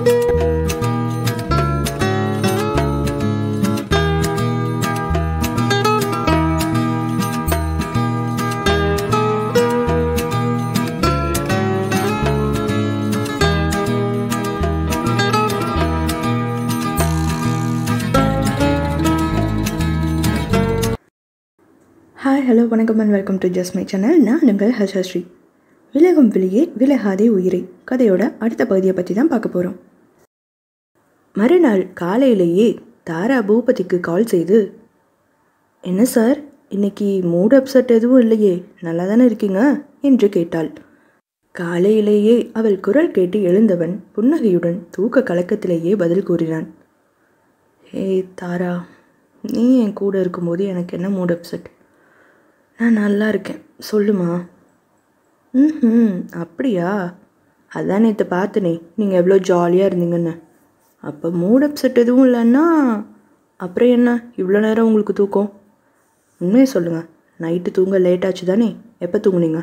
hi hello வணக்கம் and welcome to just my channel நான் உங்கள் ஹர்ஷஸ்ரீ விலகும் விழியே விலகாதே உயிரை கதையோட அடுத்த பகுதியை பற்றி தான் பார்க்க போகிறோம் மறுநாள் காலையிலேயே தாரா பூபதிக்கு கால் செய்து என்ன சார் இன்னைக்கு மூட் அப்செட் எதுவும் இல்லையே நல்லா தானே இருக்கீங்க என்று கேட்டாள் காலையிலேயே அவள் குரல் கேட்டு எழுந்தவன் புன்னகையுடன் தூக்க கலக்கத்திலேயே பதில் கூறினான் ஹே தாரா நீ என் கூட இருக்கும்போது எனக்கு என்ன மூட் அப்செட் நான் நல்லா இருக்கேன் சொல்லுமா ம் அப்படியா அதான் நேற்று பார்த்தனே நீங்கள் எவ்வளோ ஜாலியாக இருந்தீங்கன்னு அப்போ மூட் அப்செட் எதுவும் இல்லைன்னா அப்புறம் என்ன இவ்வளோ நேரம் உங்களுக்கு தூக்கம் உண்மையை சொல்லுங்கள் நைட்டு தூங்க லேட் ஆச்சு தானே எப்போ தூங்குனீங்க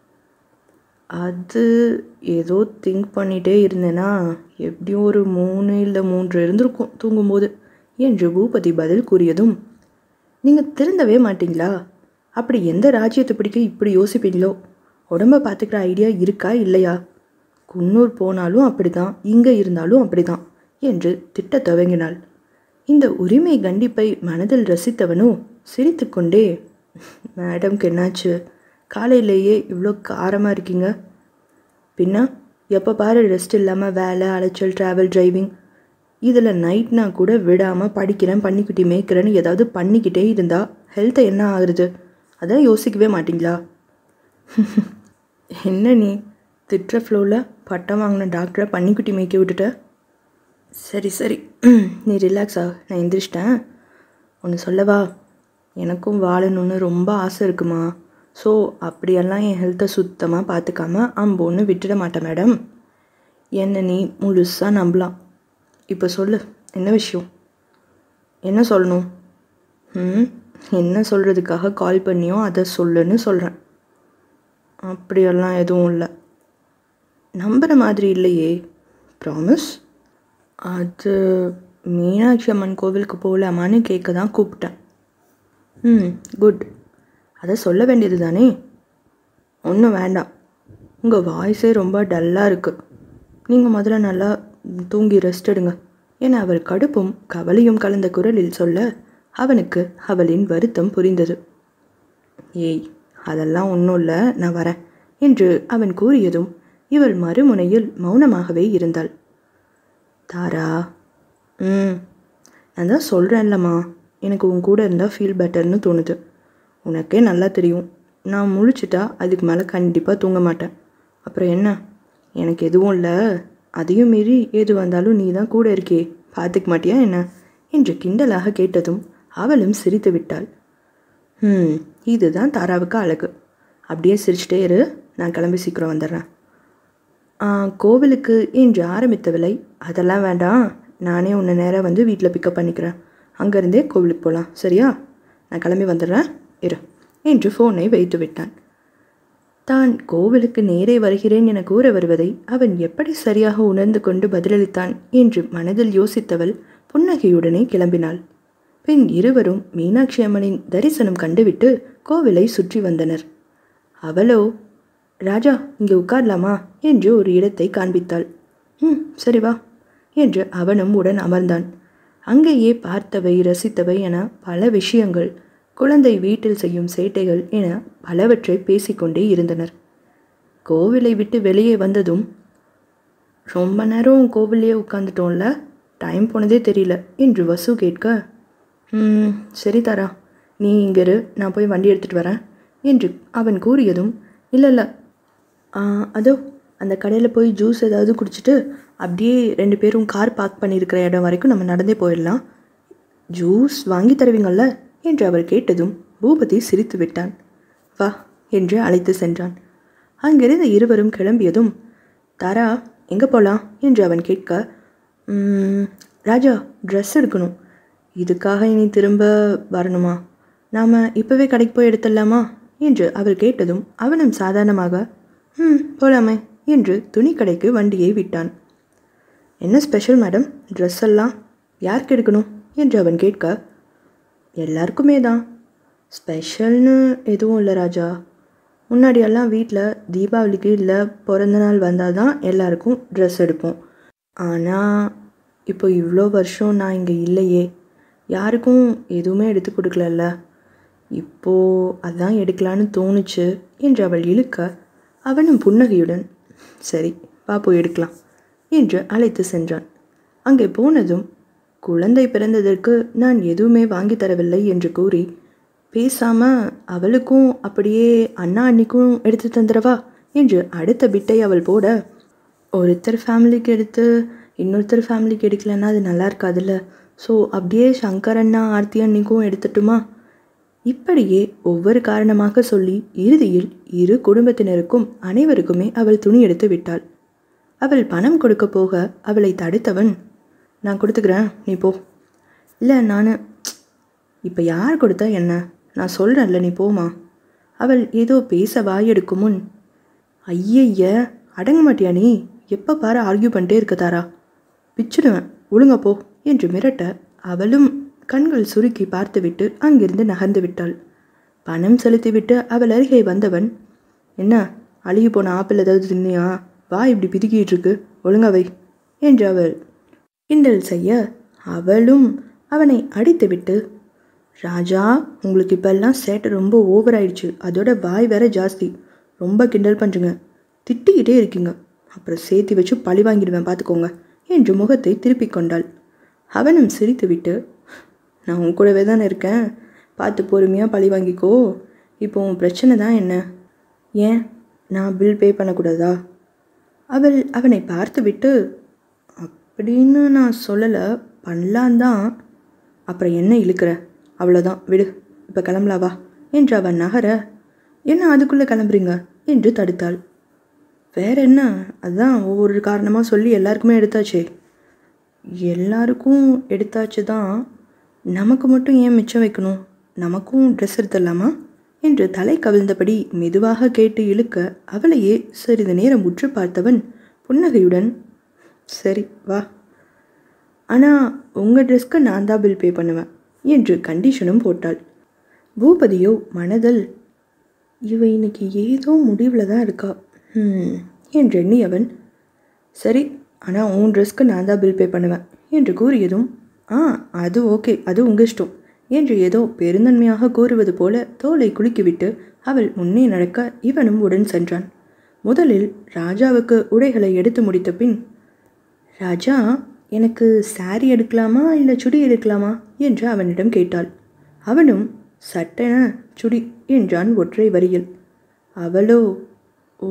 அது ஏதோ திங்க் பண்ணிகிட்டே இருந்தேன்னா எப்படியும் ஒரு மூணு இல்லை மூன்று இருந்திருக்கும் தூங்கும்போது என்று பூபதி பதில் கூறியதும் நீங்கள் திருந்தவே மாட்டீங்களா அப்படி எந்த ராஜ்யத்தை பிடிக்க இப்படி யோசிப்பீங்களோ உடம்ப பார்த்துக்கிற ஐடியா இருக்கா இல்லையா குன்னூர் போனாலும் அப்படிதான் இங்கே இருந்தாலும் அப்படிதான் என்று திட்டத் துவங்கினாள் இந்த உரிமை கண்டிப்பை மனதில் ரசித்தவனோ சிரித்துக்கொண்டே மேடம்க்கு என்னாச்சு காலையிலேயே இவ்வளோ காரமாக இருக்கீங்க பின்ன எப்போ பாரு ரெஸ்ட் இல்லாமல் வேலை அலைச்சல் ட்ராவல் டிரைவிங் இதில் நைட்னா கூட விடாமல் படிக்கிறேன் பண்ணிக்கிட்டி மேய்க்கிறேன்னு ஏதாவது பண்ணிக்கிட்டே இருந்தால் ஹெல்த்தை என்ன ஆகுறது அதான் யோசிக்கவே மாட்டிங்களா என்ன நீ திட்டுற ஃப்ளோவில் பட்டம் வாங்கின டாக்டரை பண்ணிக்குட்டி மேய்க்க விட்டுட்ட சரி சரி நீ ரிலாக்ஸ் ஆ நான் எந்திரிச்சிட்டேன் ஒன்று சொல்லவா எனக்கும் வாழணும்னு ரொம்ப ஆசை இருக்குமா ஸோ அப்படியெல்லாம் என் ஹெல்த்தை சுத்தமாக பார்த்துக்காம அம்போன்னு விட்டுட மாட்டேன் மேடம் என்னை நீ முழுசாக நம்பலாம் இப்போ சொல்லு என்ன விஷயம் என்ன சொல்லணும் ம் என்ன சொல்கிறதுக்காக கால் பண்ணியோ அதை சொல்லுன்னு சொல்கிறேன் அப்படியெல்லாம் எதுவும் இல்லை நம்புகிற மாதிரி இல்லையே ப்ராமிஸ் அது மீனாட்சி அம்மன் கோவிலுக்கு போகலாமான்னு கேட்க தான் கூப்பிட்டேன் ம் குட் அதை சொல்ல வேண்டியது தானே ஒன்றும் வேண்டாம் உங்கள் வாய்ஸே ரொம்ப டல்லாக இருக்குது நீங்கள் முதல்ல நல்லா தூங்கி ரெஸ்ட் எடுங்க என அவள் கடுப்பும் கவலையும் கலந்த குரலில் சொல்ல அவனுக்கு அவளின் வருத்தம் புரிந்தது ஏய் அதெல்லாம் ஒன்றும் இல்லை நான் வரேன் என்று அவன் கூறியதும் இவள் மறுமுனையில் மௌனமாகவே இருந்தாள் தாரா ம் நான் தான் சொல்கிறேன்லம்மா எனக்கு உன் கூட இருந்தால் ஃபீல் பெட்டர்னு தோணுது உனக்கே நல்லா தெரியும் நான் முழிச்சிட்டா அதுக்கு மேலே கண்டிப்பாக தூங்க மாட்டேன் அப்புறம் என்ன எனக்கு எதுவும் இல்லை அதையும் மீறி எது வந்தாலும் நீ தான் கூட இருக்கே பார்த்துக்க மாட்டியா என்ன என்று கிண்டலாக கேட்டதும் அவளும் சிரித்து விட்டாள் ம் இதுதான் தாராவுக்கு அழகு அப்படியே சிரிச்சிட்டே இரு நான் கிளம்பி சீக்கிரம் வந்துடுறேன் "ஆ, கோவிலுக்கு என்று ஆரம்பித்தவளை அதெல்லாம் வேண்டாம் நானே உன்னை நேராக வந்து வீட்டில் பிக்கப் பண்ணிக்கிறேன் அங்கேருந்தே கோவிலுக்கு போகலாம் சரியா நான் கிளம்பி வந்துடுறேன் இரு என்று ஃபோனை வைத்து விட்டான் தான் கோவிலுக்கு நேரே வருகிறேன் என கூற வருவதை அவன் எப்படி சரியாக உணர்ந்து கொண்டு பதிலளித்தான் என்று மனதில் யோசித்தவள் புன்னகையுடனே கிளம்பினாள் பின் இருவரும் மீனாட்சி அம்மனின் தரிசனம் கண்டுவிட்டு கோவிலை சுற்றி வந்தனர் அவளோ ராஜா இங்கே உட்காரலாமா என்று ஒரு இடத்தை காண்பித்தாள் ம் சரி வா என்று அவனும் உடன் அமர்ந்தான் அங்கேயே பார்த்தவை ரசித்தவை என பல விஷயங்கள் குழந்தை வீட்டில் செய்யும் சேட்டைகள் என பலவற்றை பேசிக்கொண்டே இருந்தனர் கோவிலை விட்டு வெளியே வந்ததும் ரொம்ப நேரம் கோவிலையே உட்காந்துட்டோம்ல டைம் போனதே தெரியல என்று வசு கேட்க "ம், சரி தாரா நீ இங்கே இரு நான் போய் வண்டி எடுத்துகிட்டு வரேன் என்று அவன் கூறியதும் இல்லை இல்லை அதோ அந்த கடையில் போய் ஜூஸ் ஏதாவது குடிச்சிட்டு அப்படியே ரெண்டு பேரும் கார் பார்க் பண்ணியிருக்கிற இடம் வரைக்கும் நம்ம நடந்தே போயிடலாம் ஜூஸ் வாங்கி தருவீங்கள்ல என்று அவள் கேட்டதும் பூபதி சிரித்து விட்டான் வா என்று அழைத்து சென்றான் அங்கிருந்த இருவரும் கிளம்பியதும் தாரா எங்கே போகலாம் என்று அவன் கேட்க "ம், ராஜா ட்ரெஸ் எடுக்கணும் இதுக்காக இனி திரும்ப வரணுமா நாம் இப்போவே கடைக்கு போய் எடுத்துடலாமா என்று அவள் கேட்டதும் அவனும் சாதாரணமாக ம் போலாமே என்று துணிக்கடைக்கு வண்டியை விட்டான் என்ன ஸ்பெஷல் மேடம் ட்ரெஸ் எல்லாம் யாருக்கு எடுக்கணும் என்று அவன் கேட்க எல்லாருக்குமே தான் ஸ்பெஷல்னு எதுவும் இல்லை ராஜா முன்னாடியெல்லாம் வீட்டில் தீபாவளிக்கு இல்லை பிறந்த நாள் வந்தால் தான் எல்லாருக்கும் ட்ரெஸ் எடுப்போம் ஆனால் இப்போ இவ்வளோ வருஷம் நான் இங்கே இல்லையே யாருக்கும் எதுவுமே எடுத்து கொடுக்கலல்ல இப்போது அதான் எடுக்கலான்னு தோணுச்சு என்று அவள் இழுக்க அவனும் புன்னகையுடன் சரி பாப்போ எடுக்கலாம் என்று அழைத்து சென்றான் அங்கே போனதும் குழந்தை பிறந்ததற்கு நான் எதுவுமே வாங்கி தரவில்லை என்று கூறி பேசாம அவளுக்கும் அப்படியே அண்ணா அன்னிக்கும் எடுத்து தந்துடவா என்று அடுத்த பிட்டை அவள் போட ஒருத்தர் ஃபேமிலிக்கு எடுத்து இன்னொருத்தர் ஃபேமிலிக்கு எடுக்கலன்னா அது நல்லா இருக்காதுல்ல ஸோ அப்படியே சங்கர் அண்ணா ஆர்த்தி அன்னிக்கும் எடுத்துட்டுமா இப்படியே ஒவ்வொரு காரணமாக சொல்லி இறுதியில் இரு குடும்பத்தினருக்கும் அனைவருக்குமே அவள் துணி எடுத்து விட்டாள் அவள் பணம் கொடுக்க போக அவளை தடுத்தவன் நான் கொடுத்துக்கிறேன் நீ போ இல்லை நான் இப்போ யார் கொடுத்தா என்ன நான் சொல்கிறேன்ல நீ போமா அவள் ஏதோ பேச வாயெடுக்கும் முன் ஐயய்ய அடங்க மாட்டியா நீ எப்போ பாரு ஆர்கியூ பண்ணிட்டே இருக்க தாரா பிச்சிடுவேன் ஒழுங்க போ என்று மிரட்ட அவளும் கண்கள் சுருக்கி பார்த்துவிட்டு அங்கிருந்து நகர்ந்து விட்டாள் பணம் செலுத்திவிட்டு அவள் அருகே வந்தவன் என்ன அழுகி போன ஆப்பிள் ஏதாவது தின்னியா வா இப்படி பிதுக்கிட்டு இருக்கு ஒழுங்கா வை என்று அவள் கிண்டல் செய்ய அவளும் அவனை அடித்துவிட்டு ராஜா உங்களுக்கு இப்பெல்லாம் சேட்டை ரொம்ப ஓவர் ஆயிடுச்சு அதோட வாய் வேற ஜாஸ்தி ரொம்ப கிண்டல் பண்ணுறீங்க திட்டிக்கிட்டே இருக்கீங்க அப்புறம் சேர்த்து வச்சு பழி வாங்கிடுவேன் பார்த்துக்கோங்க என்று முகத்தை திருப்பிக் கொண்டாள் அவனும் சிரித்துவிட்டு நான் உன் கூடவே தானே இருக்கேன் பார்த்து பொறுமையாக பழி வாங்கிக்கோ இப்போ உன் பிரச்சனை தான் என்ன ஏன் நான் பில் பே பண்ணக்கூடாதா அவள் அவனை பார்த்துவிட்டு அப்படின்னு நான் சொல்லலை பண்ணலான் தான் அப்புறம் என்ன இழுக்கிற அவ்வளோதான் விடு இப்போ கிளம்பலாவா என்று அவன் நகர என்ன அதுக்குள்ளே கிளம்புறீங்க என்று தடுத்தாள் வேற என்ன அதான் ஒவ்வொரு காரணமாக சொல்லி எல்லாருக்குமே எடுத்தாச்சே எல்லாருக்கும் எடுத்தாச்சு தான் நமக்கு மட்டும் ஏன் மிச்சம் வைக்கணும் நமக்கும் ட்ரெஸ் எடுத்துடலாமா என்று தலை கவிழ்ந்தபடி மெதுவாக கேட்டு இழுக்க அவளையே சிறிது நேரம் உற்று பார்த்தவன் புன்னகையுடன் சரி வா ஆனால் உங்கள் ட்ரெஸ்க்கு நான் தான் பில் பே பண்ணுவேன் என்று கண்டிஷனும் போட்டாள் பூபதியோ மனதில் இவ இன்னைக்கு ஏதோ முடிவில் தான் இருக்கா ஹம், என்று எண்ணியவன் சரி ஆனால் உன் ட்ரெஸ்க்கு நான் தான் பில் பே பண்ணுவேன் என்று கூறியதும் ஆ அது ஓகே அது உங்கள் இஷ்டம் என்று ஏதோ பெருந்தன்மையாக கூறுவது போல தோலை குலுக்கிவிட்டு அவள் முன்னே நடக்க இவனும் உடன் சென்றான் முதலில் ராஜாவுக்கு உடைகளை எடுத்து முடித்த பின் ராஜா எனக்கு சாரி எடுக்கலாமா இல்லை சுடி எடுக்கலாமா என்று அவனிடம் கேட்டாள் அவனும் சட்டென சுடி என்றான் ஒற்றை வரியில் அவளோ ஓ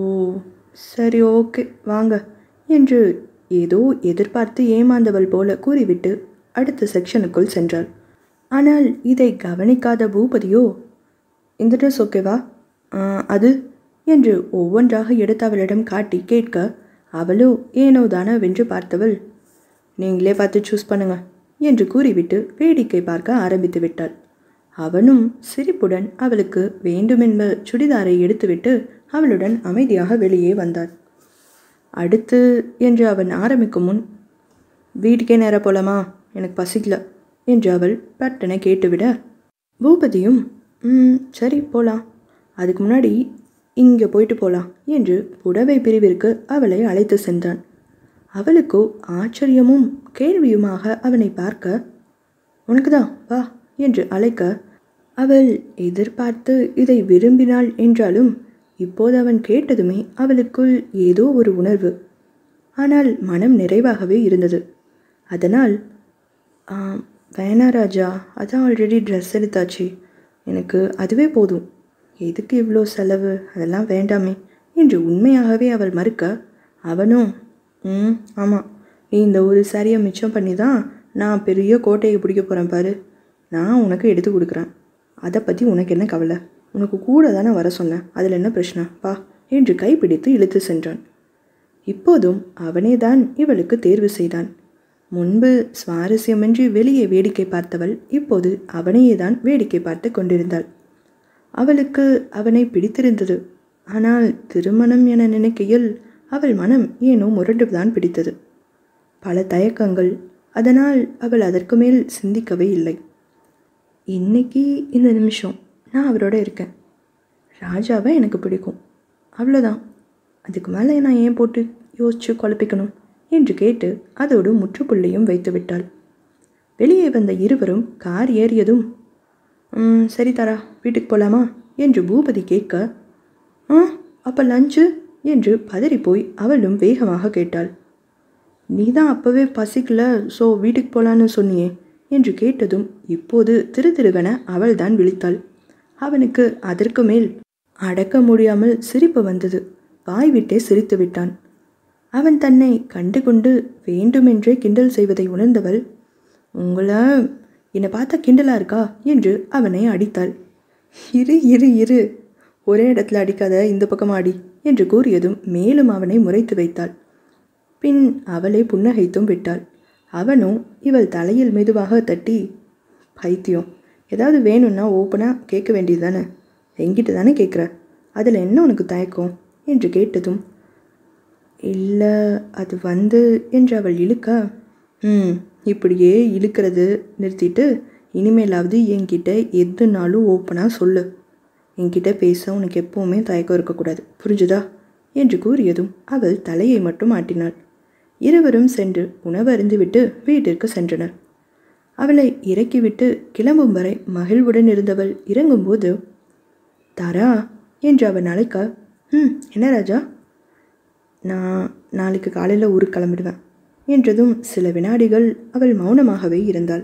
சரி ஓகே வாங்க என்று ஏதோ எதிர்பார்த்து ஏமாந்தவள் போல கூறிவிட்டு அடுத்த செக்ஷனுக்குள் சென்றாள் ஆனால் இதை கவனிக்காத பூபதியோ இந்த ட்ரெஸ் ஓகேவா ஆ, அது என்று ஒவ்வொன்றாக எடுத்து அவளிடம் காட்டி கேட்க அவளோ ஏனோ தானோ வென்று பார்த்தவள் நீங்களே பார்த்து சூஸ் பண்ணுங்க என்று கூறிவிட்டு வேடிக்கை பார்க்க ஆரம்பித்து விட்டாள் அவனும் சிரிப்புடன் அவளுக்கு வேண்டுமென்ப சுடிதாரை எடுத்துவிட்டு அவளுடன் அமைதியாக வெளியே வந்தான் அடுத்து என்று அவன் ஆரம்பிக்கும் முன் வீட்டுக்கே நேராக போலாமா எனக்கு பசிக்கல என்று அவள் பட்டனை கேட்டுவிட பூபதியும் ம் சரி போகலாம் அதுக்கு முன்னாடி இங்கே போயிட்டு போகலாம் என்று புடவை பிரிவிற்கு அவளை அழைத்து சென்றான் அவளுக்கோ ஆச்சரியமும் கேள்வியுமாக அவனை பார்க்க உனக்கு தான் வா என்று அழைக்க அவள் எதிர்பார்த்து இதை விரும்பினாள் என்றாலும் இப்போது அவன் கேட்டதுமே அவளுக்குள் ஏதோ ஒரு உணர்வு ஆனால் மனம் நிறைவாகவே இருந்தது அதனால் "ஆ, வேணா ராஜா அதான் ஆல்ரெடி ட்ரெஸ் எடுத்தாச்சு எனக்கு அதுவே போதும் எதுக்கு இவ்வளோ செலவு அதெல்லாம் வேண்டாமே என்று உண்மையாகவே அவள் மறுக்க அவனும் ம் ஆமாம் நீ இந்த ஒரு சாரியை மிச்சம் பண்ணி தான் நான் பெரிய கோட்டையை பிடிக்க போகிறேன் பாரு நான் உனக்கு எடுத்து கொடுக்குறேன் அதை பற்றி உனக்கு என்ன கவலை உனக்கு கூட தானே வர சொன்னேன் அதில் என்ன பிரச்சனை வா என்று கைப்பிடித்து இழுத்து சென்றான் இப்போதும் அவனேதான் இவளுக்கு தேர்வு செய்தான் முன்பு சுவாரஸ்யமின்றி வெளியே வேடிக்கை பார்த்தவள் இப்போது அவனையே தான் வேடிக்கை பார்த்து கொண்டிருந்தாள் அவளுக்கு அவனை பிடித்திருந்தது ஆனால் திருமணம் என நினைக்கையில் அவள் மனம் ஏனோ முரண்டுதான் பிடித்தது பல தயக்கங்கள் அதனால் அவள் அதற்கு மேல் சிந்திக்கவே இல்லை இன்னைக்கு இந்த நிமிஷம் நான் அவரோட இருக்கேன் ராஜாவை எனக்கு பிடிக்கும் அவ்வளோதான் அதுக்கு மேலே நான் ஏன் போட்டு யோசித்து குழப்பிக்கணும் என்று கேட்டு அதோடு முற்றுப்புள்ளியும் வைத்து விட்டாள் வெளியே வந்த இருவரும் கார் ஏறியதும் "ம், சரி தாரா வீட்டுக்கு போகலாமா என்று பூபதி கேட்க ஆ அப்போ லஞ்சு என்று பதறிப்போய் அவளும் வேகமாக கேட்டாள் நீ தான் அப்போவே பசிக்கல ஸோ வீட்டுக்கு போகலான்னு சொன்னியே என்று கேட்டதும் இப்போது திரு திருவென அவள்தான் விழித்தாள் அவனுக்கு அதற்கு மேல் அடக்க முடியாமல் சிரிப்பு வந்தது வாய் விட்டே சிரித்து விட்டான் அவன் தன்னை கண்டுகொண்டு வேண்டுமென்றே கிண்டல் செய்வதை உணர்ந்தவள் உங்களை என்னை பார்த்தா கிண்டலா இருக்கா என்று அவனை அடித்தாள் இரு இரு இரு ஒரே இடத்துல அடிக்காத இந்த பக்கம் அடி என்று கூறியதும் மேலும் அவனை முறைத்து வைத்தாள் பின் அவளை புன்னகைத்தும் விட்டாள் அவனும் இவள் தலையில் மெதுவாக தட்டி பைத்தியம் ஏதாவது வேணும்னா ஓப்பனாக கேட்க வேண்டியது தானே என்கிட்ட தானே கேட்குற அதில் என்ன உனக்கு தயக்கம் என்று கேட்டதும் இல்லை அது வந்து என்று அவள் இழுக்க ம் இப்படியே இழுக்கிறது நிறுத்திட்டு இனிமேலாவது என்கிட்ட எதுனாலும் ஓப்பனாக சொல்லு என்கிட்ட பேச உனக்கு எப்போவுமே தயக்கம் இருக்கக்கூடாது புரிஞ்சுதா என்று கூறியதும் அவள் தலையை மட்டும் ஆட்டினாள் இருவரும் சென்று உணவு அருந்திவிட்டு வீட்டிற்கு சென்றனர் அவளை இறக்கிவிட்டு கிளம்பும் வரை மகிழ்வுடன் இருந்தவள் இறங்கும்போது தாரா என்று அவன் அழைக்க ம் என்ன ராஜா நான் நாளைக்கு காலையில் ஊருக்கு கிளம்பிடுவேன் என்றதும் சில வினாடிகள் அவள் மௌனமாகவே இருந்தாள்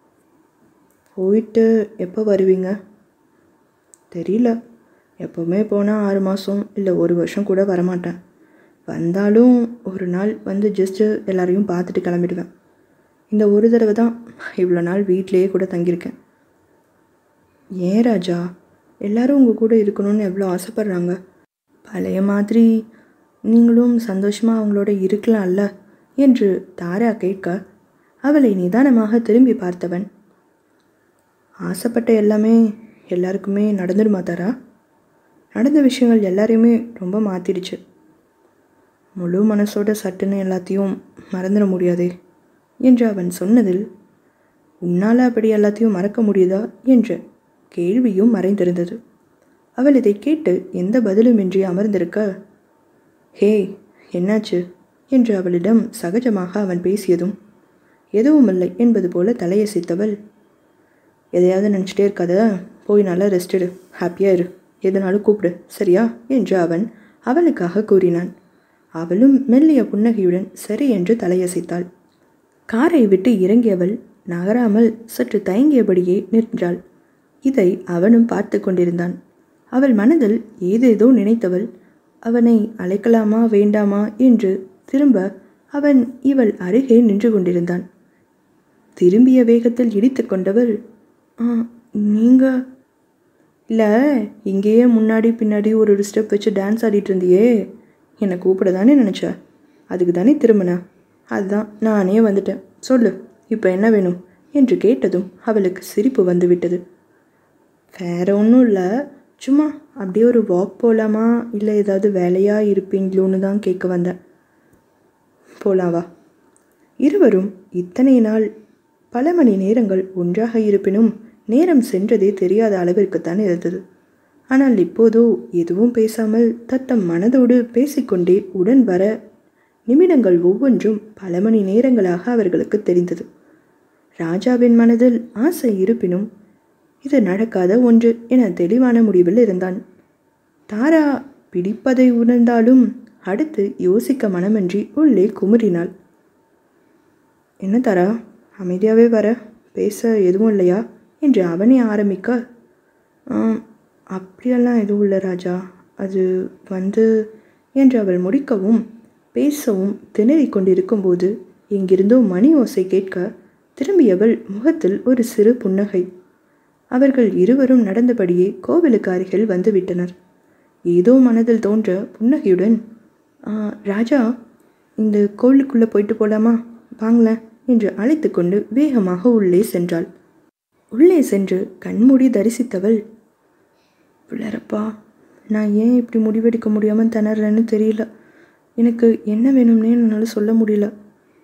போயிட்டு எப்போ வருவீங்க தெரியல எப்போவுமே போனால் ஆறு மாதம் இல்லை ஒரு வருஷம் கூட வரமாட்டேன் வந்தாலும் ஒரு நாள் வந்து ஜஸ்ட்டு எல்லாரையும் பார்த்துட்டு கிளம்பிடுவேன் இந்த ஒரு தடவை தான் இவ்வளோ நாள் வீட்டிலேயே கூட தங்கியிருக்கேன் ஏன் ராஜா எல்லாரும் உங்கள் கூட இருக்கணும்னு எவ்வளோ ஆசைப்பட்றாங்க பழைய மாதிரி நீங்களும் சந்தோஷமாக அவங்களோட இருக்கலாம்ல என்று தாரா கேட்க அவளை நிதானமாக திரும்பி பார்த்தவன் ஆசைப்பட்ட எல்லாமே எல்லாருக்குமே நடந்துடுமா தாரா நடந்த விஷயங்கள் எல்லாரையுமே ரொம்ப மாற்றிடுச்சு முழு மனசோட சட்டுன்னு எல்லாத்தையும் மறந்துட முடியாதே என்று அவன் சொன்னதில் உன்னால் அப்படி எல்லாத்தையும் மறக்க முடியுதா என்ற கேள்வியும் மறைந்திருந்தது அவள் இதை கேட்டு எந்த பதிலுமின்றி அமர்ந்திருக்க ஹே என்னாச்சு என்று அவளிடம் சகஜமாக அவன் பேசியதும் எதுவுமில்லை என்பது போல தலையசைத்தவள் எதையாவது நினச்சிட்டே இருக்காத போய் நல்லா ரெஸ்ட் எடு ஹாப்பியாக இரு எதனாலும் கூப்பிடு சரியா என்று அவன் அவளுக்காக கூறினான் அவளும் மெல்லிய புன்னகையுடன் சரி என்று தலையசைத்தாள் காரை விட்டு இறங்கியவள் நகராமல் சற்று தயங்கியபடியே நின்றாள் இதை அவனும் பார்த்து கொண்டிருந்தான் அவள் மனதில் ஏதேதோ நினைத்தவள் அவனை அழைக்கலாமா வேண்டாமா என்று திரும்ப அவன் இவள் அருகே நின்று கொண்டிருந்தான் திரும்பிய வேகத்தில் இடித்து கொண்டவள் ஆ நீங்கள் இல்லை இங்கேயே முன்னாடி பின்னாடி ஒரு ஒரு ஸ்டெப் வச்சு டான்ஸ் ஆடிட்டு இருந்தியே என்னை கூப்பிட தானே நினச்ச அதுக்கு தானே திரும்பின அதுதான் நானே வந்துட்டேன் சொல்லு இப்போ என்ன வேணும் என்று கேட்டதும் அவளுக்கு சிரிப்பு வந்துவிட்டது வேற ஒன்றும் இல்லை சும்மா அப்படியே ஒரு வாக் போகலாமா இல்லை ஏதாவது வேலையாக இருப்பீங்களோன்னு தான் கேட்க வந்தேன் போலாம் வா இருவரும் இத்தனை நாள் பல மணி நேரங்கள் ஒன்றாக இருப்பினும் நேரம் சென்றதே தெரியாத அளவிற்குத்தான் இருந்தது ஆனால் இப்போதோ எதுவும் பேசாமல் தத்தம் மனதோடு பேசிக்கொண்டே உடன் வர நிமிடங்கள் ஒவ்வொன்றும் பல மணி நேரங்களாக அவர்களுக்கு தெரிந்தது ராஜாவின் மனதில் ஆசை இருப்பினும் இது நடக்காத ஒன்று என தெளிவான முடிவில் இருந்தான் தாரா பிடிப்பதை உணர்ந்தாலும் அடுத்து யோசிக்க மனமின்றி உள்ளே குமுறினாள் என்ன தாரா அமைதியாகவே வர பேச எதுவும் இல்லையா என்று அவனே ஆரம்பிக்க "ஆம், அப்படியெல்லாம் எதுவும் இல்லை ராஜா அது வந்து என்று அவள் முடிக்கவும் பேசவும் திணறிக் கொண்டிருக்கும்போது எங்கிருந்தோ மணி ஓசை கேட்க திரும்பியவள் முகத்தில் ஒரு சிறு புன்னகை அவர்கள் இருவரும் நடந்தபடியே கோவிலுக்கு அருகில் வந்துவிட்டனர் ஏதோ மனதில் தோன்ற புன்னகையுடன் "ஆ, ராஜா இந்த கோவிலுக்குள்ளே போயிட்டு போலாமா வாங்களேன் என்று அழைத்து கொண்டு வேகமாக உள்ளே சென்றாள் உள்ளே சென்று கண்மூடி தரிசித்தவள் பிள்ளரப்பா நான் ஏன் இப்படி முடிவெடுக்க முடியாமல் திணறேன்னு தெரியல எனக்கு என்ன வேணும்னே என்னால் சொல்ல முடியல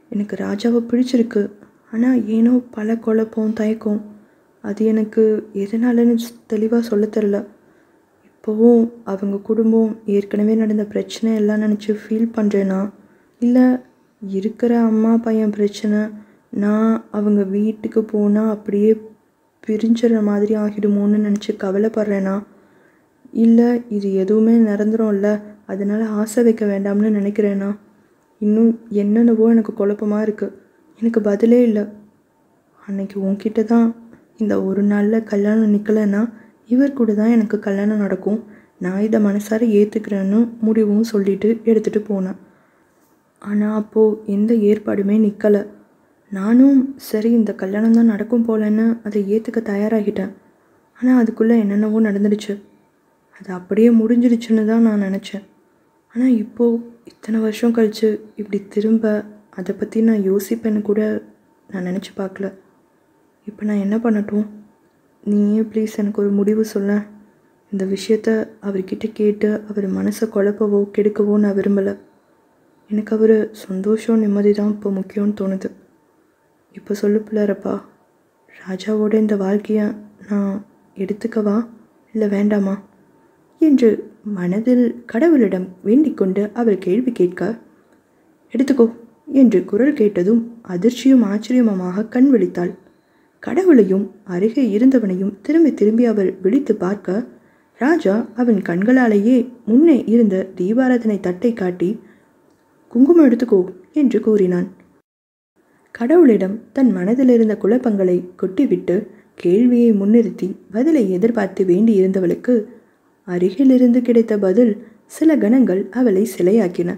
எனக்கு ராஜாவை பிடிச்சிருக்கு ஆனால் ஏனோ பல குழப்பம் தயக்கம் அது எனக்கு எதனாலன்னு தெளிவாக சொல்ல தெரில இப்போவும் அவங்க குடும்பம் ஏற்கனவே நடந்த பிரச்சனை எல்லாம் நினச்சி ஃபீல் பண்ணுறேனா இல்லை இருக்கிற அம்மா பையன் பிரச்சனை நான் அவங்க வீட்டுக்கு போனால் அப்படியே பிரிஞ்சிடுற மாதிரி ஆகிடுமோன்னு நினச்சி கவலைப்படுறேனா இல்லை இது எதுவுமே நிரந்தரம்ல அதனால் ஆசை வைக்க வேண்டாம்னு நினைக்கிறேனா இன்னும் என்னென்னவோ எனக்கு குழப்பமாக இருக்குது எனக்கு பதிலே இல்லை அன்னைக்கு உன்கிட்ட தான் இந்த ஒரு நாளில் கல்யாணம் நிற்கலைன்னா இவர் கூட தான் எனக்கு கல்யாணம் நடக்கும் நான் இதை மனசார ஏற்றுக்கிறேன்னு முடிவும் சொல்லிட்டு எடுத்துகிட்டு போனேன் ஆனால் அப்போது எந்த ஏற்பாடுமே நிற்கலை நானும் சரி இந்த கல்யாணம் தான் நடக்கும் போலன்னு அதை ஏற்றுக்க தயாராகிட்டேன் ஆனால் அதுக்குள்ளே என்னென்னவோ நடந்துடுச்சு அது அப்படியே முடிஞ்சிடுச்சுன்னு தான் நான் நினச்சேன் ஆனால் இப்போது இத்தனை வருஷம் கழித்து இப்படி திரும்ப அதை பற்றி நான் யோசிப்பேன்னு கூட நான் நினச்சி பார்க்கல இப்போ நான் என்ன பண்ணட்டும் நீயே ப்ளீஸ் எனக்கு ஒரு முடிவு சொல்ல இந்த விஷயத்த அவர்கிட்ட கேட்டு அவர் மனசை குழப்பவோ கெடுக்கவோ நான் விரும்பலை எனக்கு அவர் சந்தோஷம் நிம்மதி தான் இப்போ முக்கியம்னு தோணுது இப்போ சொல்லு பிள்ளாரப்பா ராஜாவோட இந்த வாழ்க்கையை நான் எடுத்துக்கவா இல்லை வேண்டாமா என்று மனதில் கடவுளிடம் வேண்டிக் கொண்டு அவள் கேள்வி கேட்க எடுத்துக்கோ என்று குரல் கேட்டதும் அதிர்ச்சியும் ஆச்சரியமுமாக கண் விழித்தாள் கடவுளையும் அருகே இருந்தவனையும் திரும்பி திரும்பி அவள் விழித்து பார்க்க ராஜா அவன் கண்களாலேயே முன்னே இருந்த தீபாராதனை தட்டை காட்டி குங்குமம் எடுத்துக்கோ என்று கூறினான் கடவுளிடம் தன் மனதில் இருந்த குழப்பங்களை கொட்டிவிட்டு கேள்வியை முன்னிறுத்தி பதிலை எதிர்பார்த்து வேண்டியிருந்தவளுக்கு அருகிலிருந்து கிடைத்த பதில் சில கணங்கள் அவளை சிலையாக்கின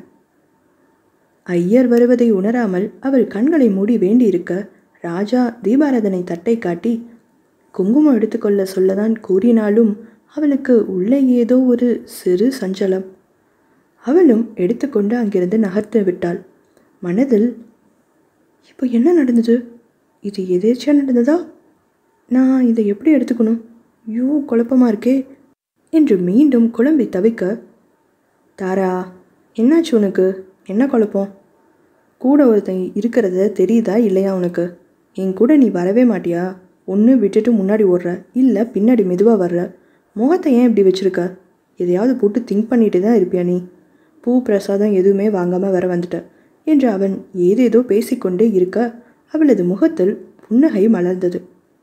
ஐயர் வருவதை உணராமல் அவள் கண்களை மூடி வேண்டியிருக்க ராஜா தீபாராதனை தட்டை காட்டி குங்குமம் எடுத்துக்கொள்ள சொல்லதான் கூறினாலும் அவளுக்கு உள்ளே ஏதோ ஒரு சிறு சஞ்சலம் அவளும் எடுத்துக்கொண்டு அங்கிருந்து நகர்த்து விட்டாள் மனதில் இப்போ என்ன நடந்தது இது எதேர்ச்சியாக நடந்ததா நான் இதை எப்படி எடுத்துக்கணும் ஐயோ குழப்பமா இருக்கே என்று மீண்டும் குழம்பி தவிக்க தாரா என்னாச்சு உனக்கு என்ன குழப்பம் கூட ஒருத்தன் இருக்கிறத தெரியுதா இல்லையா உனக்கு என் கூட நீ வரவே மாட்டியா ஒன்று விட்டுட்டு முன்னாடி ஓடுற இல்லை பின்னாடி மெதுவாக வர்ற முகத்தை ஏன் இப்படி வச்சிருக்க எதையாவது போட்டு திங்க் பண்ணிட்டு தான் இருப்பியா நீ பூ பிரசாதம் எதுவுமே வாங்காமல் வர வந்துட்ட என்று அவன் ஏதேதோ பேசிக்கொண்டே இருக்க அவளது முகத்தில் புன்னகை மலர்ந்தது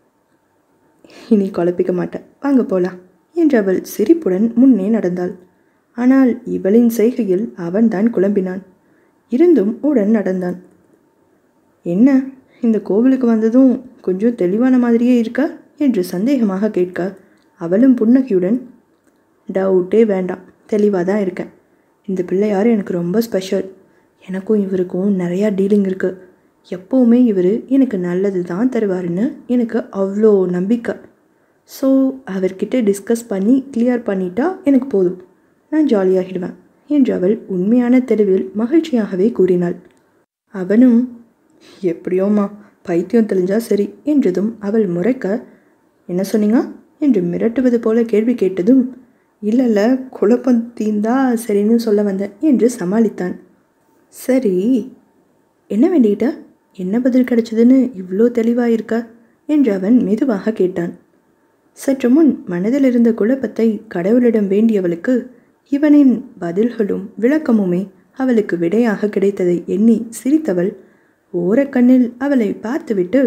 இனி குழப்பிக்க மாட்டேன் வாங்க போலாம் என்று அவள் சிரிப்புடன் முன்னே நடந்தாள் ஆனால் இவளின் செய்கையில் அவன்தான் குழம்பினான் இருந்தும் உடன் நடந்தான் என்ன இந்த கோவிலுக்கு வந்ததும் கொஞ்சம் தெளிவான மாதிரியே இருக்கா என்று சந்தேகமாக கேட்க அவளும் புன்னகையுடன் டவுட்டே வேண்டாம் தெளிவாக தான் இருக்கேன் இந்த பிள்ளையார் எனக்கு ரொம்ப ஸ்பெஷல் எனக்கும் இவருக்கும் நிறையா டீலிங் இருக்குது எப்போவுமே இவர் எனக்கு நல்லது தான் தருவாருன்னு எனக்கு அவ்வளோ நம்பிக்கை ஸோ அவர்கிட்ட டிஸ்கஸ் பண்ணி கிளியர் பண்ணிட்டா எனக்கு போதும் நான் ஜாலியாகிடுவேன் என்று அவள் உண்மையான தெளிவில் மகிழ்ச்சியாகவே கூறினாள் அவனும் எப்படியோம்மா பைத்தியம் தெளிஞ்சா சரி என்றதும் அவள் முறைக்க என்ன சொன்னீங்க என்று மிரட்டுவது போல கேள்வி கேட்டதும் இல்லை இல்லை குழப்பம் தீந்தா சரின்னு சொல்ல வந்தேன் என்று சமாளித்தான் சரி என்ன வேண்டிக்கிட்ட என்ன பதில் கிடைச்சதுன்னு இவ்வளோ தெளிவாக இருக்க என்று அவன் மெதுவாக கேட்டான் சற்று முன் மனதில் இருந்த குழப்பத்தை கடவுளிடம் வேண்டியவளுக்கு இவனின் பதில்களும் விளக்கமுமே அவளுக்கு விடையாக கிடைத்ததை எண்ணி சிரித்தவள் ஓரக்கண்ணில் அவளை பார்த்துவிட்டு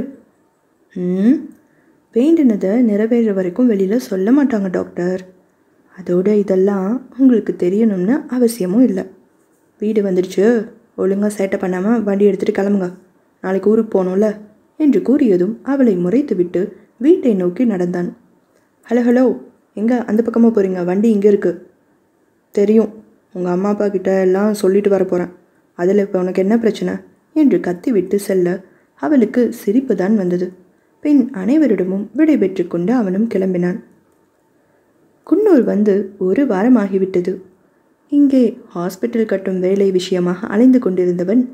ம் வேண்டினதை நிறைவேற வரைக்கும் வெளியில் சொல்ல மாட்டாங்க டாக்டர் அதோட இதெல்லாம் உங்களுக்கு தெரியணும்னு அவசியமும் இல்லை வீடு வந்துடுச்சு ஒழுங்காக சேட்டை பண்ணாமல் வண்டி எடுத்துகிட்டு கிளம்புங்க நாளைக்கு ஊருக்கு போகணும்ல என்று கூறியதும் அவளை முறைத்துவிட்டு வீட்டை நோக்கி நடந்தான் ஹலோ ஹலோ எங்கே அந்த பக்கமாக போகிறீங்க வண்டி இங்கே இருக்குது தெரியும் உங்கள் அம்மா அப்பா கிட்ட எல்லாம் சொல்லிட்டு வர போகிறேன் அதில் இப்போ உனக்கு என்ன பிரச்சனை என்று கத்திவிட்டு செல்ல அவளுக்கு சிரிப்பு தான் வந்தது பின் அனைவரிடமும் விடை பெற்று கொண்டு அவனும் கிளம்பினான் குன்னூர் வந்து ஒரு வாரமாகிவிட்டது இங்கே ஹாஸ்பிட்டல் கட்டும் வேலை விஷயமாக அலைந்து கொண்டிருந்தவன்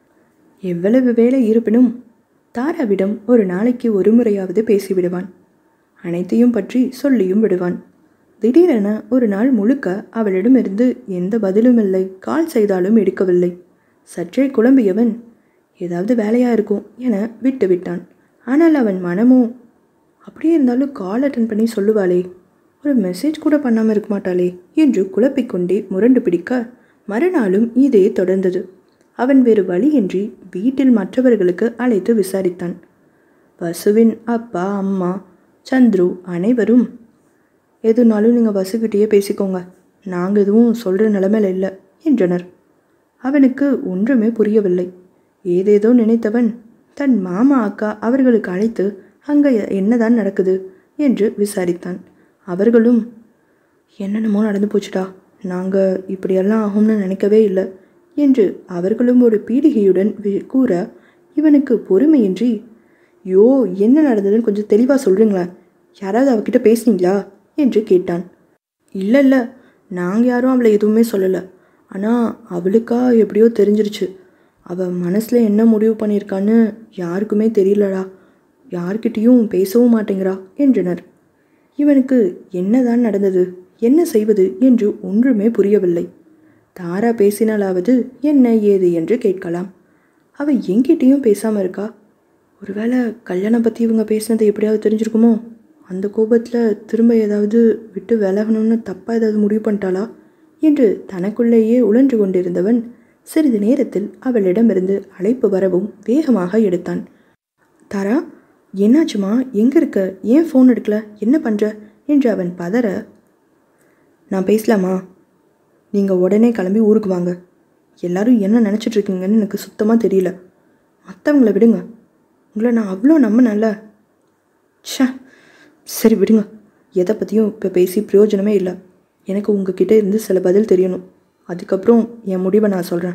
எவ்வளவு வேலை இருப்பினும் தாராவிடம் ஒரு நாளைக்கு ஒரு முறையாவது பேசிவிடுவான் அனைத்தையும் பற்றி சொல்லியும் விடுவான் திடீரென ஒரு நாள் முழுக்க அவளிடமிருந்து எந்த பதிலும் இல்லை கால் செய்தாலும் எடுக்கவில்லை சற்றே குழம்பியவன் ஏதாவது வேலையாக இருக்கும் என விட்டு விட்டான் ஆனால் அவன் மனமோ அப்படியே இருந்தாலும் கால் அட்டன் பண்ணி சொல்லுவாளே ஒரு மெசேஜ் கூட பண்ணாமல் இருக்க மாட்டாளே என்று குழப்பிக்கொண்டே முரண்டு பிடிக்க மறுநாளும் இதே தொடர்ந்தது அவன் வேறு வழியின்றி வீட்டில் மற்றவர்களுக்கு அழைத்து விசாரித்தான் வசுவின் அப்பா அம்மா சந்துரு அனைவரும் எதுனாலும் நீங்கள் வசுக்கிட்டேயே பேசிக்கோங்க நாங்கள் எதுவும் சொல்கிற நிலமையில இல்லை என்றனர் அவனுக்கு ஒன்றுமே புரியவில்லை ஏதேதோ நினைத்தவன் தன் மாமா அக்கா அவர்களுக்கு அழைத்து அங்கே என்னதான் நடக்குது என்று விசாரித்தான் அவர்களும் என்னென்னமோ நடந்து போச்சுடா நாங்கள் இப்படியெல்லாம் ஆகும்னு நினைக்கவே இல்லை என்று அவர்களும் ஒரு பீடிகையுடன் வி- கூற இவனுக்கு பொறுமையின்றி யோ என்ன நடந்ததுன்னு கொஞ்சம் தெளிவாக சொல்கிறீங்களா யாராவது அவகிட்ட பேசுனீங்களா என்று கேட்டான் இல்லை இல்லை நாங்கள் யாரும் அவளை எதுவுமே சொல்லலை ஆனால் அவளுக்கா எப்படியோ தெரிஞ்சிருச்சு அவள் மனசில் என்ன முடிவு பண்ணியிருக்கான்னு யாருக்குமே தெரியலடா யார்கிட்டேயும் பேசவும் மாட்டேங்கிறா என்றனர் இவனுக்கு என்னதான் நடந்தது என்ன செய்வது என்று ஒன்றுமே புரியவில்லை தாரா பேசினாலாவது என்ன ஏது என்று கேட்கலாம் அவ எங்கிட்டேயும் பேசாமல் இருக்கா ஒருவேளை கல்யாணம் பற்றி இவங்க பேசினது எப்படியாவது தெரிஞ்சிருக்குமோ அந்த கோபத்தில் திரும்ப ஏதாவது விட்டு விலகணும்னு தப்பாக ஏதாவது முடிவு பண்ணிட்டாளா என்று தனக்குள்ளேயே உழன்று கொண்டிருந்தவன் சிறிது நேரத்தில் அவளிடமிருந்து அழைப்பு வரவும் வேகமாக எடுத்தான் தாரா என்னாச்சுமா எங்கே இருக்க ஏன் ஃபோன் எடுக்கல என்ன பண்ணுற என்று அவன் பதற நான் பேசலாமா நீங்கள் உடனே கிளம்பி ஊருக்கு வாங்க எல்லாரும் என்ன நினச்சிட்டு இருக்கீங்கன்னு எனக்கு சுத்தமாக தெரியல மற்றவங்கள விடுங்க உங்களை நான் அவ்வளோ நம்பினேன்ல ச்சே சரி விடுங்க எதை பற்றியும் இப்போ பேசி பிரயோஜனமே இல்லை எனக்கு உங்ககிட்ட இருந்து சில பதில் தெரியணும் அதுக்கப்புறம் என் முடிவை நான் சொல்கிறேன்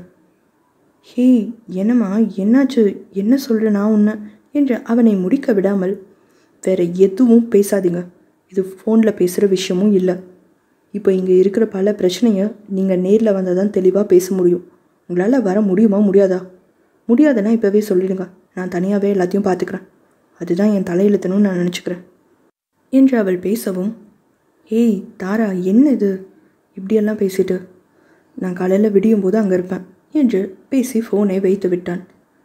ஹே என்னம்மா என்னாச்சு என்ன சொல்கிற நான் உன்னை என்று அவனை முடிக்க விடாமல் வேற எதுவும் பேசாதீங்க இது ஃபோனில் பேசுகிற விஷயமும் இல்லை இப்போ இங்கே இருக்கிற பல பிரச்சனையை நீங்கள் நேரில் வந்தால் தான் தெளிவாக பேச முடியும் உங்களால் வர முடியுமா முடியாதா முடியாதுன்னா இப்போவே சொல்லிடுங்க நான் தனியாகவே எல்லாத்தையும் பார்த்துக்கிறேன் அதுதான் என் தலையெழுத்தணும்னு நான் நினச்சிக்கிறேன் என்று அவள் பேசவும் ஏய் தாரா என்ன இது இப்படியெல்லாம் பேசிட்டு நான் காலையில் விடியும் போது அங்கே இருப்பேன் என்று பேசி ஃபோனை வைத்து விட்டான்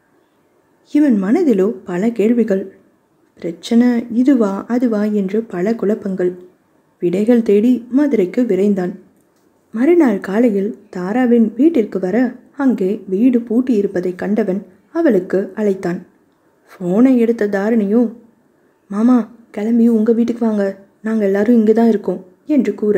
இவன் மனதிலோ பல கேள்விகள் பிரச்சனை இதுவா அதுவா என்று பல குழப்பங்கள் விடைகள் தேடி மதுரைக்கு விரைந்தான் மறுநாள் காலையில் தாராவின் வீட்டிற்கு வர அங்கே வீடு பூட்டி இருப்பதை கண்டவன் அவளுக்கு அழைத்தான் ஃபோனை எடுத்த தாரணியும் மாமா கிளம்பி உங்கள் வீட்டுக்கு வாங்க நாங்கள் எல்லாரும் இங்கே தான் இருக்கோம் என்று கூற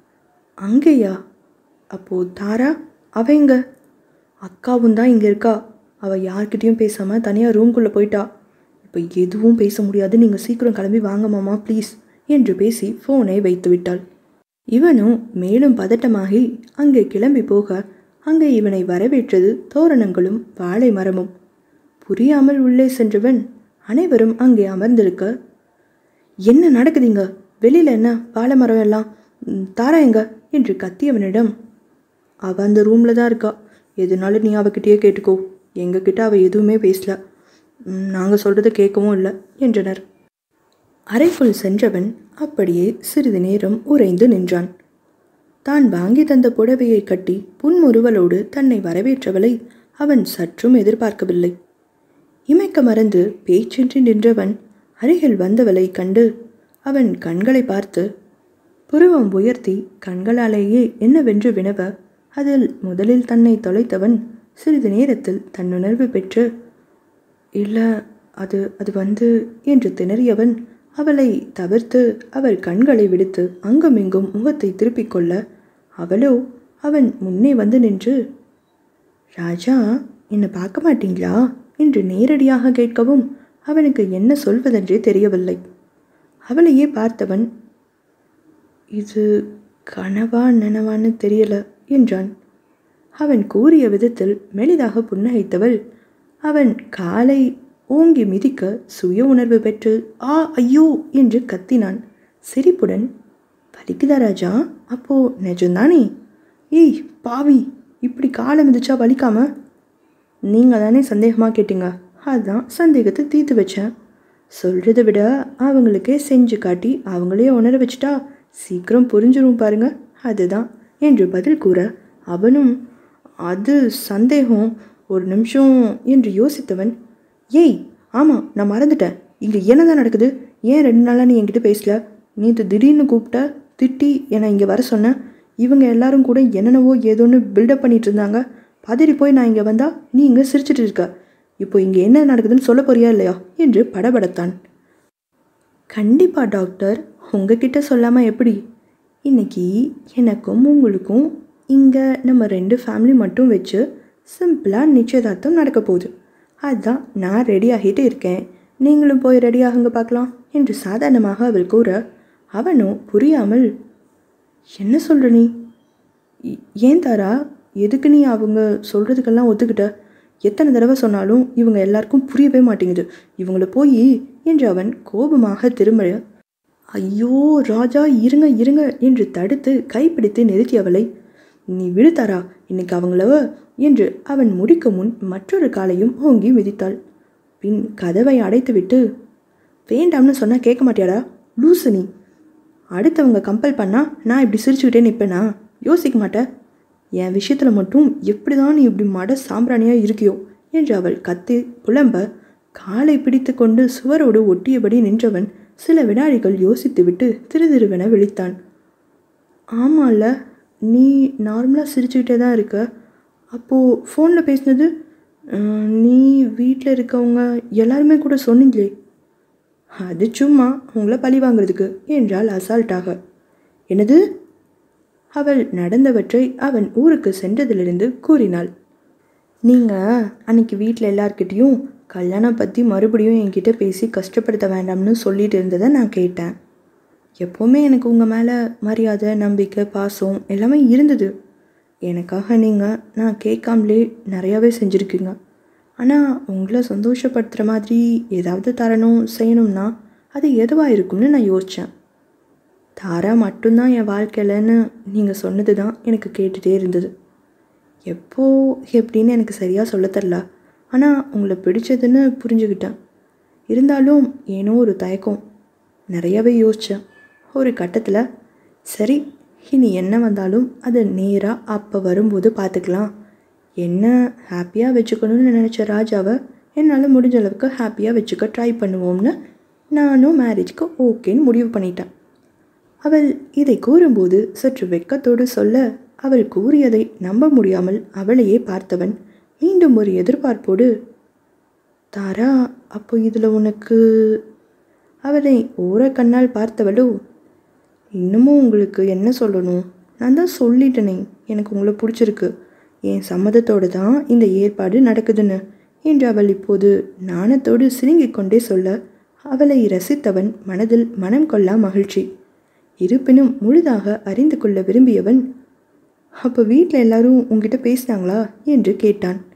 அங்கேயா அப்போது தாரா அவ எங்க அக்காவும் தான் இங்கே இருக்கா அவள் யார்கிட்டயும் பேசாமல் தனியாக ரூம்குள்ளே போயிட்டா இப்போ எதுவும் பேச முடியாது நீங்கள் சீக்கிரம் கிளம்பி வாங்க மாமா ப்ளீஸ் என்று பேசி ஃபோனை வைத்து விட்டாள் இவனும் மேலும் பதட்டமாகி அங்கே கிளம்பி போக அங்கே இவனை வரவேற்றது தோரணங்களும் வாழை மரமும் புரியாமல் உள்ளே சென்றவன் அனைவரும் அங்கே அமர்ந்திருக்க என்ன நடக்குதுங்க வெளியில் என்ன வாழை மரம் எல்லாம் ம், தாரா எங்க என்று கத்தியவனிடம் அவள் அந்த ரூமில் தான் இருக்கா எதுனாலும் நீ அவகிட்டயே கேட்டுக்கோ எங்ககிட்ட அவள் எதுவுமே பேசல நாங்கள் சொல்கிறத கேட்கவும் இல்லை என்றனர் அறைக்குள் சென்றவன் அப்படியே சிறிது நேரம் உறைந்து நின்றான் தான் வாங்கி தந்த புடவையை கட்டி புன்முறுவலோடு தன்னை வரவேற்றவளை அவன் சற்றும் எதிர்பார்க்கவில்லை இமைக்க மறந்து பேச்சின்றி நின்றவன் அருகில் வந்தவளை கண்டு அவன் கண்களை பார்த்து புருவம் உயர்த்தி கண்களாலேயே என்னவென்று வினவ அதில் முதலில் தன்னை தொலைத்தவன் சிறிது நேரத்தில் தன்னுணர்வு பெற்று இல்லை அது அது வந்து என்று திணறியவன் அவளை தவிர்த்து அவள் கண்களை விடுத்து அங்குமிங்கும் முகத்தை திருப்பிக் கொள்ள அவளோ அவன் முன்னே வந்து நின்று ராஜா என்னை பார்க்க மாட்டீங்களா என்று நேரடியாக கேட்கவும் அவனுக்கு என்ன சொல்வதென்றே தெரியவில்லை அவளையே பார்த்தவன் இது கனவா நனவான்னு தெரியல என்றான் அவன் கூறிய விதத்தில் மெலிதாக புன்னகைத்தவள் அவன் காலை ஓங்கி மிதிக்க சுய உணர்வு பெற்று ஆ ஐயோ என்று கத்தினான் சிரிப்புடன் வலிக்குதா ராஜா அப்போ நிஜம்தானே ஏய் பாவி இப்படி காலை மிதிச்சா வலிக்காம நீங்கள் தானே சந்தேகமாக கேட்டீங்க அதான் சந்தேகத்தை தீர்த்து வச்சேன் சொல்கிறத விட அவங்களுக்கே செஞ்சு காட்டி அவங்களே உணர வச்சுட்டா சீக்கிரம் புரிஞ்சிரும் பாருங்க அதுதான் என்று பதில் கூற அவனும் அது சந்தேகம் ஒரு நிமிஷம் என்று யோசித்தவன் ஏய் ஆமாம் நான் மறந்துட்டேன் இங்கே என்னதான் நடக்குது ஏன் ரெண்டு நாளாக நீ என்கிட்ட பேசல நேற்று திடீர்னு கூப்பிட்ட திட்டி என்னை இங்கே வர சொன்னேன் இவங்க எல்லாரும் கூட என்னென்னவோ ஏதோன்னு பில்டப் பண்ணிட்டு இருந்தாங்க பதறி போய் நான் இங்கே வந்தா நீ இங்கே சிரிச்சிட்டு இருக்க இப்போ இங்கே என்ன நடக்குதுன்னு சொல்ல போறியா இல்லையா என்று படபடத்தான் கண்டிப்பா டாக்டர் உங்ககிட்ட சொல்லாமல் எப்படி இன்னைக்கு எனக்கும் உங்களுக்கும் இங்கே நம்ம ரெண்டு ஃபேமிலி மட்டும் வச்சு சிம்பிளாக நிச்சயதார்த்தம் நடக்க போகுது அதுதான் நான் ரெடி ஆகிட்டு இருக்கேன் நீங்களும் போய் ரெடி ஆகுங்க பார்க்கலாம் என்று சாதாரணமாக அவள் கூற அவனும் புரியாமல் என்ன சொல்கிற நீ இ- ஏன் தாரா எதுக்கு நீ அவங்க சொல்கிறதுக்கெல்லாம் ஒத்துக்கிட்ட எத்தனை தடவை சொன்னாலும் இவங்க எல்லாருக்கும் புரியவே மாட்டேங்குது இவங்கள போய் என்று அவன் கோபமாக திரும்ப ஐயோ ராஜா இருங்க இருங்க என்று தடுத்து கைப்பிடித்து நிறுத்தியவளை நீ விடுத்தாரா இன்னைக்கு அவங்கள என்று அவன் முடிக்க முன் மற்றொரு காலையும் ஓங்கி மிதித்தாள் பின் கதவை அடைத்துவிட்டு வேண்டாம்னு சொன்னால் கேட்க மாட்டியாடா லூசு நீ அடுத்தவங்க கம்பல் பண்ணா நான் இப்படி சிரிச்சுக்கிட்டே நிற்பேனா யோசிக்க மாட்டேன் என் விஷயத்தில் மட்டும் எப்படி தான் நீ இப்படி மட சாம்பிராணியாக இருக்கியோ என்று அவள் கத்தி புலம்ப காலை பிடித்து கொண்டு சுவரோடு ஒட்டியபடி நின்றவன் சில வினாடிகள் யோசித்துவிட்டு திருதிருவென விழித்தான் ஆமாம்ல நீ நார்மலாக சிரிச்சுக்கிட்டே தான் இருக்க அப்போது ஃபோனில் பேசினது அஹ், நீ வீட்டில் இருக்கவங்க எல்லாருமே கூட சொன்னீங்களே அது சும்மா உங்களை பழி வாங்குறதுக்கு என்றாள் அசால்ட்டாக என்னது அவள் நடந்தவற்றை அவன் ஊருக்கு சென்றதிலிருந்து கூறினாள் நீங்கள் அன்னைக்கு வீட்டில் எல்லார்கிட்டேயும் கல்யாணம் பற்றி மறுபடியும் என்கிட்ட பேசி கஷ்டப்படுத்த வேண்டாம்னு சொல்லிட்டு இருந்ததை நான் கேட்டேன் எப்போவுமே எனக்கு உங்கள் மேலே மரியாதை நம்பிக்கை பாசம் எல்லாமே இருந்தது எனக்காக நீங்கள் நான் கேட்காமலே நிறையாவே செஞ்சுருக்கீங்க ஆனால் உங்களை சந்தோஷப்படுத்துகிற மாதிரி ஏதாவது தரணும் செய்யணும்னா அது எதுவாக இருக்கும்னு நான் யோசித்தேன் தாரா மட்டும்தான் என் வாழ்க்கையிலன்னு நீங்கள் சொன்னது தான் எனக்கு கேட்டுகிட்டே இருந்தது எப்போ எப்படின்னு எனக்கு சரியாக சொல்ல தெரில ஆனால் உங்களை பிடிச்சதுன்னு புரிஞ்சுக்கிட்டேன் இருந்தாலும் ஏனோ ஒரு தயக்கம் நிறையவே யோசித்தேன் ஒரு கட்டத்தில் சரி இனி என்ன வந்தாலும் அது நேராக அப்போ வரும்போது பார்த்துக்கலாம் என்ன ஹாப்பியாக வச்சுக்கணும்னு நினச்ச ராஜாவை என்னால் முடிஞ்ச அளவுக்கு ஹாப்பியாக வச்சுக்க ட்ரை பண்ணுவோம்னு நானும் மேரேஜ்க்கு ஓகேன்னு முடிவு பண்ணிட்டேன் அவள் இதை கூறும்போது சற்று வெட்கத்தோடு சொல்ல அவள் கூறியதை நம்ப முடியாமல் அவளையே பார்த்தவன் மீண்டும் ஒரு எதிர்பார்ப்போடு தாரா அப்போ இதில் உனக்கு அவளை ஓர கண்ணால் பார்த்தவளோ இன்னமும் உங்களுக்கு என்ன சொல்லணும் நான் தான் சொல்லிட்டேனே எனக்கு உங்களை பிடிச்சிருக்கு என் சம்மதத்தோடு தான் இந்த ஏற்பாடு நடக்குதுன்னு என்று அவள் இப்போது நாணத்தோடு சிரிங்கிக் கொண்டே சொல்ல அவளை ரசித்தவன் மனதில் மனம் கொள்ளா மகிழ்ச்சி இருப்பினும் முழுதாக அறிந்து கொள்ள விரும்பியவன் அப்போ வீட்டில் எல்லாரும் உங்ககிட்ட பேசினாங்களா என்று கேட்டான்